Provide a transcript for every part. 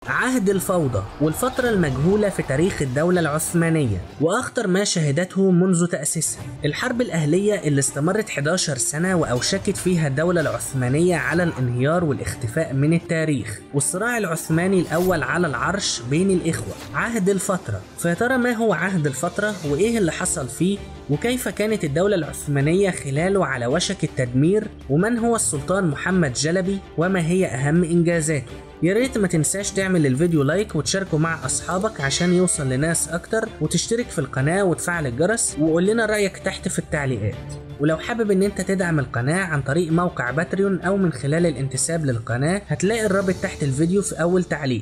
عهد الفوضى والفترة المجهولة في تاريخ الدولة العثمانية وأخطر ما شهدته منذ تأسيسها الحرب الأهلية اللي استمرت 11 سنة وأوشكت فيها الدولة العثمانية على الانهيار والاختفاء من التاريخ والصراع العثماني الأول على العرش بين الإخوة عهد الفترة فيا ترى ما هو عهد الفترة وإيه اللي حصل فيه وكيف كانت الدولة العثمانية خلاله على وشك التدمير ومن هو السلطان محمد جلبي وما هي أهم إنجازاته يا ريت ما تنساش تعمل للفيديو لايك وتشاركه مع أصحابك عشان يوصل لناس أكتر وتشترك في القناة وتفعل الجرس وقول لنا رأيك تحت في التعليقات ولو حابب ان انت تدعم القناة عن طريق موقع باتريون او من خلال الانتساب للقناة هتلاقي الرابط تحت الفيديو في اول تعليق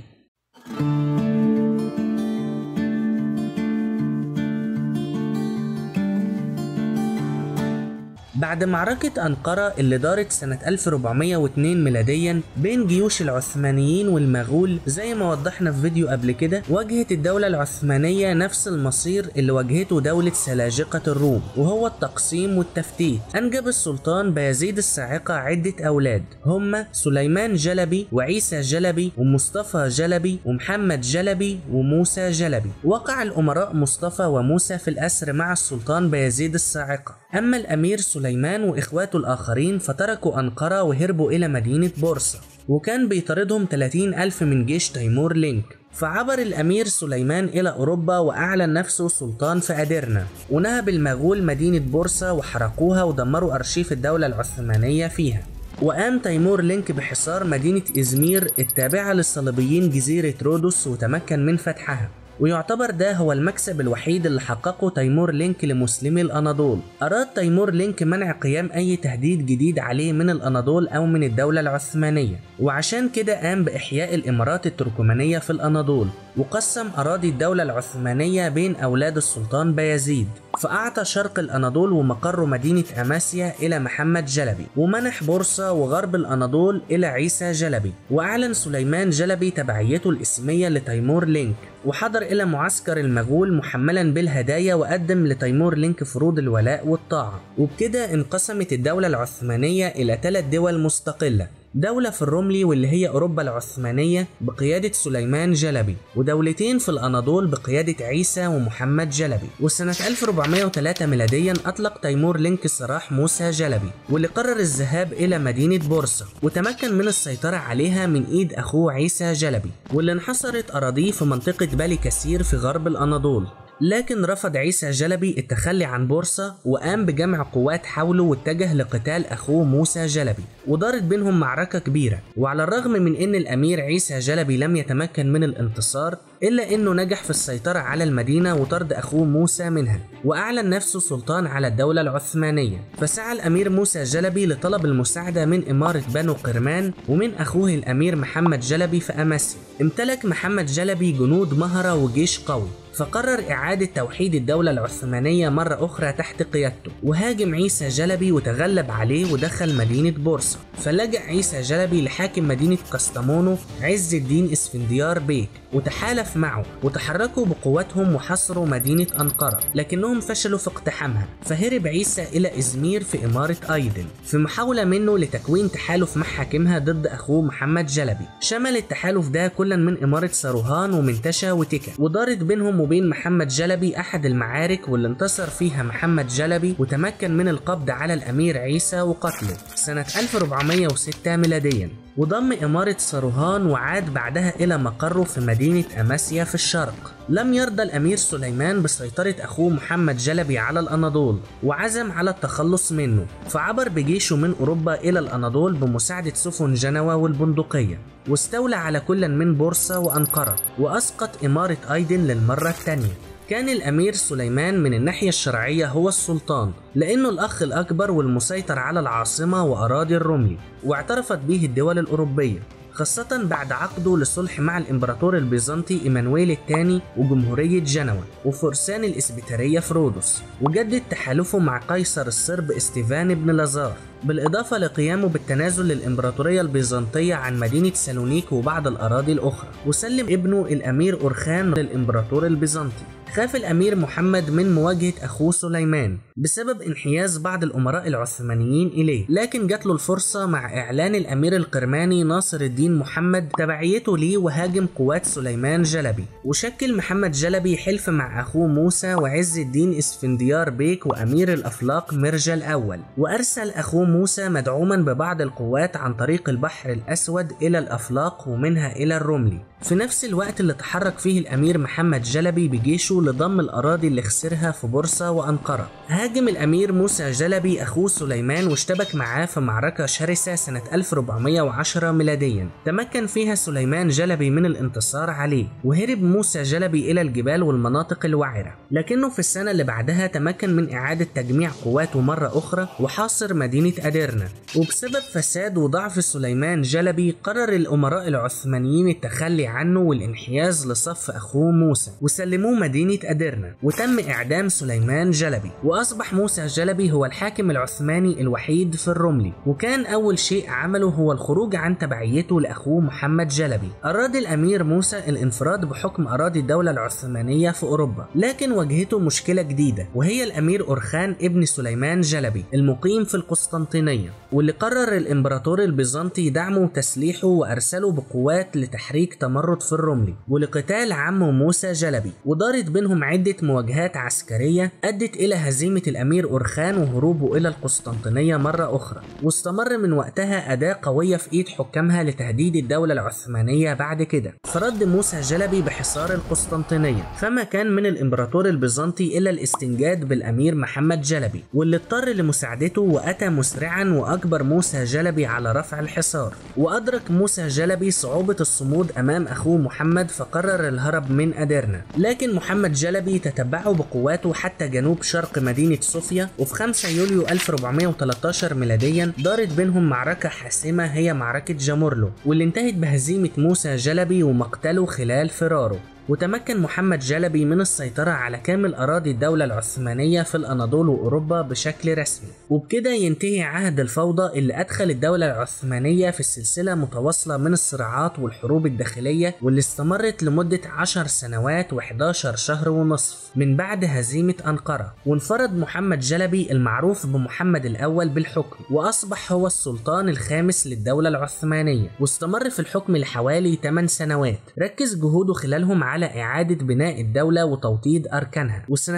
بعد معركة أنقرة اللي دارت سنة 1402 ميلاديا بين جيوش العثمانيين والمغول زي ما وضحنا في فيديو قبل كده واجهت الدولة العثمانية نفس المصير اللي واجهته دولة سلاجقة الروم وهو التقسيم والتفتيت أنجب السلطان بايزيد الصاعقة عدة أولاد هم سليمان جلبي وعيسى جلبي ومصطفى جلبي ومحمد جلبي وموسى جلبي وقع الأمراء مصطفى وموسى في الأسر مع السلطان بايزيد الصاعقة أما الأمير سليمان وإخواته الآخرين فتركوا أنقرة وهربوا إلى مدينة بورصة وكان بيطاردهم 30 ألف من جيش تيمور لينك فعبر الأمير سليمان إلى أوروبا وأعلن نفسه سلطان في أديرنا ونهب المغول مدينة بورصة وحرقوها ودمروا أرشيف الدولة العثمانية فيها وقام تيمور لينك بحصار مدينة إزمير التابعة للصليبيين جزيرة رودوس وتمكن من فتحها ويعتبر ده هو المكسب الوحيد اللي حققه تيمور لينك لمسلمي الأناضول أراد تيمور لينك منع قيام أي تهديد جديد عليه من الأناضول أو من الدولة العثمانية وعشان كده قام بإحياء الإمارات التركمانية في الأناضول وقسم أراضي الدولة العثمانية بين أولاد السلطان بايزيد فأعطى شرق الأناضول ومقر مدينة أماسيا إلى محمد جلبي ومنح بورصة وغرب الأناضول إلى عيسى جلبي وأعلن سليمان جلبي تبعيته الإسمية لتيمور لينك وحضر إلى معسكر المغول محملا بالهدايا وقدم لتيمور لينك فروض الولاء والطاعة وبكده انقسمت الدولة العثمانية إلى ثلاث دول مستقلة دولة في الرملي واللي هي أوروبا العثمانية بقيادة سليمان جلبي ودولتين في الأناضول بقيادة عيسى ومحمد جلبي وسنة 1403 ميلاديا أطلق تيمور لينك سراح موسى جلبي واللي قرر الذهاب إلى مدينة بورصة وتمكن من السيطرة عليها من إيد أخوه عيسى جلبي واللي انحصرت أراضيه في منطقة بالي كثير في غرب الأناضول لكن رفض عيسى جلبي التخلي عن بورصة وقام بجمع قوات حوله واتجه لقتال أخوه موسى جلبي ودارت بينهم معركة كبيرة وعلى الرغم من أن الأمير عيسى جلبي لم يتمكن من الانتصار إلا أنه نجح في السيطرة على المدينة وطرد أخوه موسى منها وأعلن نفسه سلطان على الدولة العثمانية فسعى الأمير موسى جلبي لطلب المساعدة من إمارة بنو قرمان ومن أخوه الأمير محمد جلبي في أماسيا امتلك محمد جلبي جنود مهرة وجيش قوي فقرر إعادة توحيد الدولة العثمانية مرة أخرى تحت قيادته وهاجم عيسى جلبي وتغلب عليه ودخل مدينة بورصة فلجأ عيسى جلبي لحاكم مدينة قسطمونو عز الدين اسفنديار بيك وتحالف معه وتحركوا بقواتهم وحصروا مدينة أنقرة لكنهم فشلوا في اقتحامها فهرب عيسى إلى إزمير في إمارة أيدن في محاولة منه لتكوين تحالف مع حاكمها ضد أخوه محمد جلبي شمل التحالف ده كلا من إمارة ساروهان ومنتشا وتيكا ودارت بينهم وبين محمد جلبي أحد المعارك واللي انتصر فيها محمد جلبي وتمكن من القبض على الأمير عيسى وقتله سنة 1406 ميلاديا وضم إمارة ساروهان وعاد بعدها إلى مقره في مدينة أماسيا في الشرق لم يرضى الأمير سليمان بسيطرة أخوه محمد جلبي على الأناضول وعزم على التخلص منه فعبر بجيشه من أوروبا إلى الأناضول بمساعدة سفن جنوة والبندقية واستولى على كل من بورصة وأنقرة وأسقط إمارة أيدن للمرة الثانية كان الأمير سليمان من الناحية الشرعية هو السلطان لأنه الأخ الأكبر والمسيطر على العاصمة وأراضي الرمل واعترفت به الدول الأوروبية خاصة بعد عقده لصلح مع الإمبراطور البيزنطي إيمانويل الثاني وجمهورية جنوة وفرسان الإسبيتارية في رودوس وجدد تحالفه مع قيصر الصرب استيفان بن لازار بالإضافة لقيامه بالتنازل للإمبراطورية البيزنطية عن مدينة سالونيك وبعض الأراضي الأخرى وسلم ابنه الأمير أورخان للإمبراطور البيزنطي خاف الأمير محمد من مواجهة أخوه سليمان بسبب انحياز بعض الأمراء العثمانيين إليه لكن جات له الفرصة مع إعلان الأمير القرماني ناصر الدين محمد تبعيته ليه وهاجم قوات سليمان جلبي وشكل محمد جلبي حلف مع أخوه موسى وعز الدين اسفنديار بيك وأمير الأفلاق مرجى الأول وأرسل أخوه موسى مدعوما ببعض القوات عن طريق البحر الأسود إلى الأفلاق ومنها إلى الرملي في نفس الوقت اللي تحرك فيه الأمير محمد جلبي بجيشه لضم الأراضي اللي خسرها في بورصة وأنقرة هاجم الأمير موسى جلبي أخوه سليمان واشتبك معاه في معركة شرسة سنة 1410 ميلاديا تمكن فيها سليمان جلبي من الانتصار عليه وهرب موسى جلبي إلى الجبال والمناطق الوعرة لكنه في السنة اللي بعدها تمكن من إعادة تجميع قواته مرة أخرى وحاصر مدينة أديرنا وبسبب فساد وضعف سليمان جلبي قرر الأمراء العثمانيين التخلي عنه والانحياز لصف أخوه موسى وسلموه مدينة أديرنا وتم إعدام سليمان جلبي وأصبح موسى جلبي هو الحاكم العثماني الوحيد في الرملي وكان أول شيء عمله هو الخروج عن تبعيته لأخوه محمد جلبي أراد الأمير موسى الانفراد بحكم أراضي الدولة العثمانية في أوروبا لكن واجهته مشكلة جديدة وهي الأمير أورخان ابن سليمان جلبي المقيم في القسطنطينية واللي قرر الإمبراطور البيزنطي دعمه وتسليحه وأرسله بقوات لتحريك تمرد في الرملي ولقتال عمه موسى جلبي ودارت بينهم عدة مواجهات عسكرية أدت إلى هزيمة الأمير أورخان وهروبه إلى القسطنطينية مرة أخرى واستمر من وقتها أداة قوية في إيد حكامها لتهديد الدولة العثمانية بعد كده فرد موسى جلبي بحصار القسطنطينية فما كان من الإمبراطور البيزنطي إلا الاستنجاد بالأمير محمد جلبي واللي اضطر لمساعدته وأتى مسرعا وأجبر موسى جلبي على رفع الحصار وأدرك موسى جلبي صعوبة الصمود أمام أخوه محمد فقرر الهرب من أديرنا لكن محمد جلبي تتبعه بقواته حتى جنوب شرق مدينة صوفيا وفي 5 يوليو 1413 ميلاديا دارت بينهم معركة حاسمة هي معركة جامورلو واللي انتهت بهزيمة موسى جلبي ومقتله خلال فراره وتمكن محمد جلبي من السيطرة على كامل أراضي الدولة العثمانية في الأناضول وأوروبا بشكل رسمي وبكده ينتهي عهد الفوضى اللي أدخل الدولة العثمانية في سلسلة متواصلة من الصراعات والحروب الداخلية واللي استمرت لمدة 10 سنوات و11 شهر ونصف من بعد هزيمة أنقرة وانفرد محمد جلبي المعروف بمحمد الأول بالحكم وأصبح هو السلطان الخامس للدولة العثمانية واستمر في الحكم لحوالي 8 سنوات ركز جهوده خلالهم على إعادة بناء الدولة وتوطيد أركانها وسنة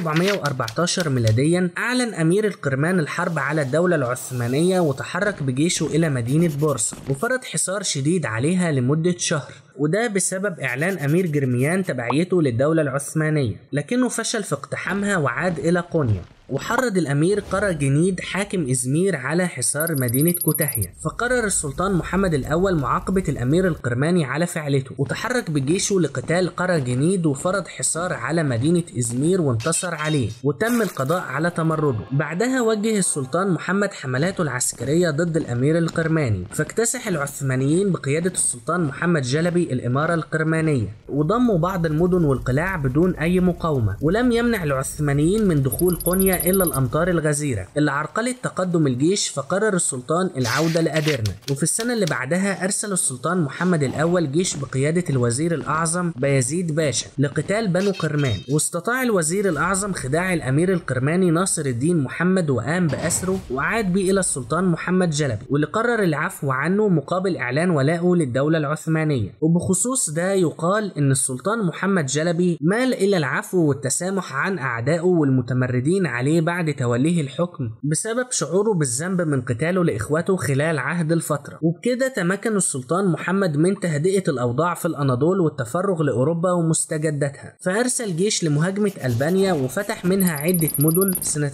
1414 ميلاديا أعلن أمير القرمان الحرب على الدولة العثمانية وتحرك بجيشه إلى مدينة بورصة وفرض حصار شديد عليها لمدة شهر وده بسبب إعلان أمير جرميان تبعيته للدولة العثمانية لكنه فشل في اقتحامها وعاد إلى قونيا وحرض الأمير قرا جنيد حاكم إزمير على حصار مدينة كوتاهية فقرر السلطان محمد الأول معاقبة الأمير القرماني على فعلته وتحرك بجيشه لقتال قرا جنيد وفرض حصار على مدينة إزمير وانتصر عليه وتم القضاء على تمرده بعدها وجه السلطان محمد حملاته العسكرية ضد الأمير القرماني فاكتسح العثمانيين بقيادة السلطان محمد جلبي الإمارة القرمانية وضموا بعض المدن والقلاع بدون أي مقاومة ولم يمنع العثمانيين من دخول قونيا إلا الأمطار الغزيرة اللي عرقلت تقدم الجيش فقرر السلطان العودة لأديرنا وفي السنة اللي بعدها أرسل السلطان محمد الأول جيش بقيادة الوزير الأعظم بايزيد باشا لقتال بنو قرمان واستطاع الوزير الأعظم خداع الأمير القرماني ناصر الدين محمد وقام بأسره وعاد بيه إلى السلطان محمد جلبي واللي قرر العفو عنه مقابل إعلان ولائه للدولة العثمانية وبخصوص ده يقال إن السلطان محمد جلبي مال إلى العفو والتسامح عن أعدائه والمتمردين عليه بعد توليه الحكم بسبب شعوره بالذنب من قتاله لإخوته خلال عهد الفترة وبكده تمكن السلطان محمد من تهدئة الأوضاع في الأناضول والتفرغ لأوروبا ومستجداتها فأرسل جيش لمهاجمة ألبانيا وفتح منها عدة مدن سنة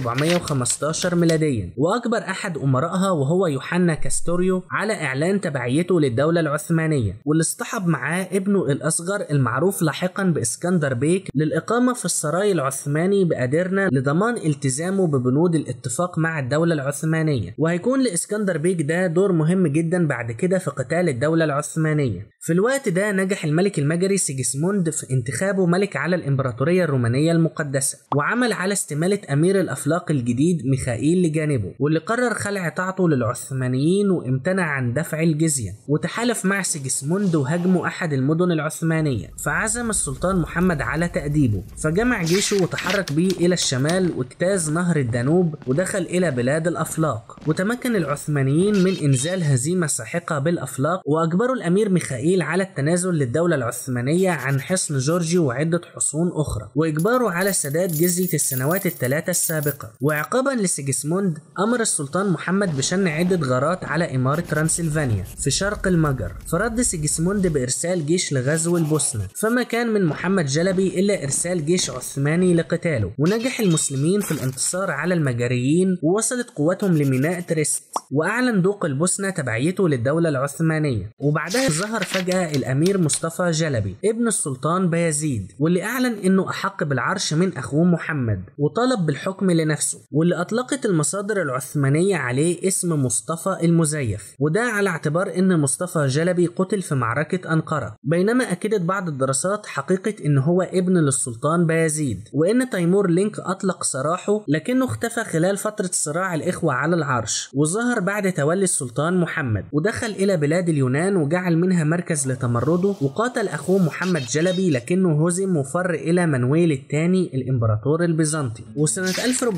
1415 ميلاديا وأكبر أحد أمرائها وهو يوحنا كاستوريو على إعلان تبعيته للدولة العثمانية واللي اصطحب معاه ابنه الأصغر المعروف لاحقا بإسكندر بيك للإقامة في السراي العثماني بأديرنا لضمان لضمان التزامه ببنود الاتفاق مع الدولة العثمانية وهيكون لإسكندر بيك ده دور مهم جدا بعد كده في قتال الدولة العثمانية في الوقت ده نجح الملك المجري سيجسموند في انتخابه ملك على الإمبراطورية الرومانية المقدسة وعمل على استمالة أمير الأفلاق الجديد ميخائيل لجانبه واللي قرر خلع طاعته للعثمانيين وامتنع عن دفع الجزية وتحالف مع سيجسموند وهاجموا أحد المدن العثمانية فعزم السلطان محمد على تأديبه فجمع جيشه وتحرك به إلى الشمال واجتاز نهر الدانوب ودخل إلى بلاد الأفلاق وتمكن العثمانيين من إنزال هزيمة ساحقة بالأفلاق وأجبروا الأمير ميخائيل على التنازل للدولة العثمانية عن حصن جورجي وعدة حصون أخرى وإجباره على سداد جزية السنوات الثلاثة السابقة وعقابا لسيجسموند أمر السلطان محمد بشن عدة غارات على إمارة ترانسلفانيا في شرق المجر فرد سيجسموند بإرسال جيش لغزو البوسنة فما كان من محمد جلبي إلا إرسال جيش عثماني لقتاله ونجح المسلمين في الانتصار على المجريين ووصلت قوتهم لميناء تريست وأعلن دوق البوسنة تبعيته للدولة العثمانية وبعدها ظهر فجأة الأمير مصطفى جلبي ابن السلطان بايزيد واللي أعلن إنه أحق بالعرش من أخوه محمد وطلب بالحكم لنفسه واللي أطلقت المصادر العثمانية عليه اسم مصطفى المزيف وده على اعتبار إن مصطفى جلبي قتل في معركة أنقرة بينما أكدت بعض الدراسات حقيقة إن هو ابن للسلطان بايزيد وإن تيمور لينك أطلق سراحه لكنه اختفى خلال فترة صراع الإخوة على العرش وظهر بعد تولي السلطان محمد ودخل إلى بلاد اليونان وجعل منها مركز لتمرده وقاتل أخوه محمد جلبي لكنه هزم وفر إلى منويل الثاني الإمبراطور البيزنطي وسنة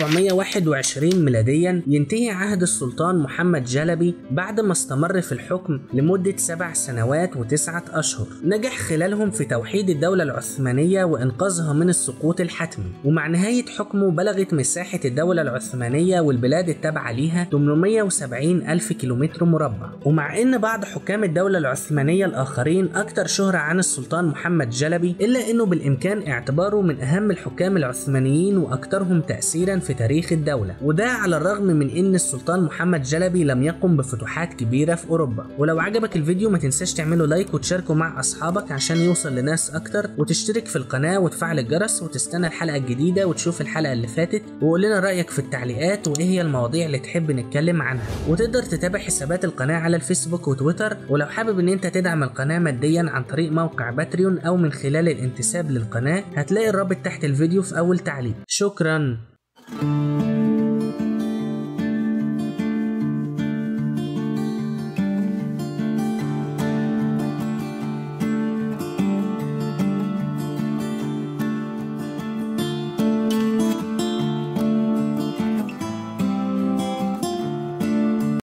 1421 ميلاديا ينتهي عهد السلطان محمد جلبي بعد ما استمر في الحكم لمدة سبع سنوات وتسعة أشهر نجح خلالهم في توحيد الدولة العثمانية وإنقاذها من السقوط الحتمي ومع نهاية حكمه بلغت مساحة الدولة العثمانية والبلاد التابعة ليها 870 ألف كيلومتر مربع ومع إن بعض حكام الدولة العثمانية الآخرين أكثر شهرة عن السلطان محمد جلبي إلا إنه بالإمكان اعتباره من أهم الحكام العثمانيين وأكثرهم تأثيرا في تاريخ الدولة وده على الرغم من إن السلطان محمد جلبي لم يقم بفتوحات كبيرة في أوروبا ولو عجبك الفيديو ما تنساش تعمله لايك وتشاركه مع أصحابك عشان يوصل لناس أكتر وتشترك في القناة وتفعل الجرس وتستنى الحلقة الجديدة وتشوف الحلقة اللي فاتت وقول لنا رأيك في التعليقات وإيه هي المواضيع اللي تحب نتكلم عنها وتقدر تتابع حسابات القناة على الفيسبوك وتويتر ولو حابب إن أنت تدعم القناة ماديا عن طريق موقع باتريون أو من خلال الانتساب للقناة هتلاقي الرابط تحت الفيديو في أول تعليق شكرا